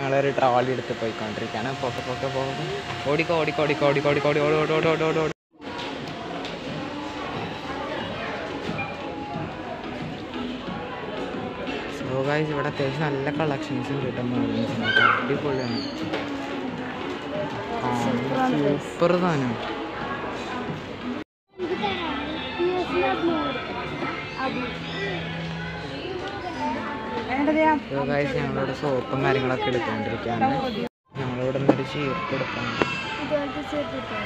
ഞങ്ങളൊരു ട്രോളി എടുത്ത് പോയിക്കൊണ്ടിരിക്കുകയാണ് പോക്കെ പോക്കെ പോക്കെ ഓടിക്കോ ഓടിക്കോ ഓടിക്കോ ഓടിക്കോ ഓടിക്കോ ഓടി ഓടി ഓടി ഓടി ഓടി ഓടി ഓടി സോ ഗൈസ് ഇവിടെ അത്യാവശ്യം നല്ല കളക്ഷൻസ് ഉണ്ട് കേട്ടോ മോഡൽസിനൊക്കെ അടിപൊളിയാണ് സൂപ്പർ സാധനം സോ ഗൈസ് ഞങ്ങളിവിടെ സോപ്പും കാര്യങ്ങളൊക്കെ എടുത്തുകൊണ്ടിരിക്കുകയാണ് ഞങ്ങളിവിടെ നിന്നൊരു ചീർപ്പ് എടുക്കണം ഇതുപോലത്തെ ചെറുപ്പം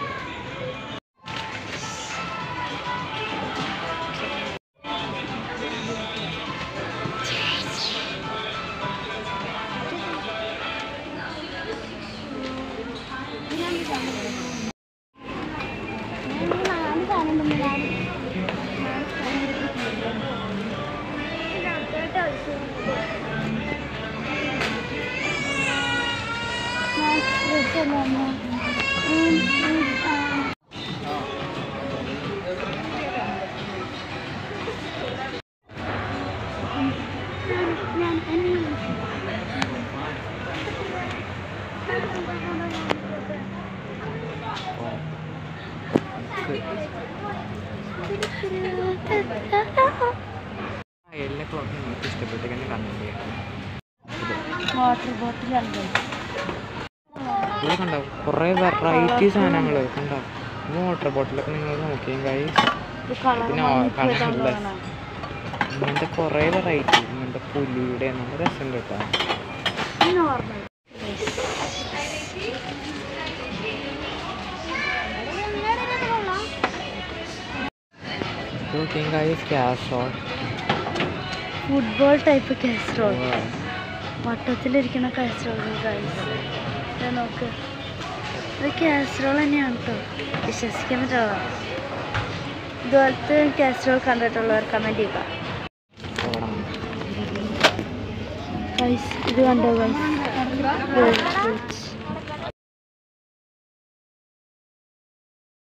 എല്ലാ ക്ലോത്തും നിങ്ങൾക്ക് ഇഷ്ടപ്പെട്ടെങ്കിൽ കമൻറ്റ് ചെയ്യാം വാട്ടർ ബോട്ടിലാണ് ഇത് കണ്ടോ കുറേ വെറൈറ്റി സാധനങ്ങൾ കണ്ടോ ഈ വാട്ടർ ബോട്ടിലൊക്കെ നിങ്ങൾ നോക്കിയും കഴി പിന്നെ കളർലെസ് ഇങ്ങനത്തെ കുറേ വെറൈറ്റി ഇങ്ങനത്തെ പുലിയുടെ നല്ല രസമുണ്ട് കേട്ടോ നോർമൽ ഇത് നോക്കിയും കഴി കാസോൾ ഫുട്ബോൾ ടൈപ്പ് കാസറോൾ വട്ടത്തിലിരിക്കുന്ന കാസറോൾ ഇത് നോക്ക് ഇത് കാസറോൾ തന്നെയാണ് കേട്ടോ വിശ്വസിക്കാൻ പറ്റുള്ള ഇതുപോലത്തെ കാസറോൾ കണ്ടിട്ടുള്ളവർ കമൻറ്റ് ചെയ്യുക ഗൈസ് ഇത് കണ്ടോ ഗൈസ്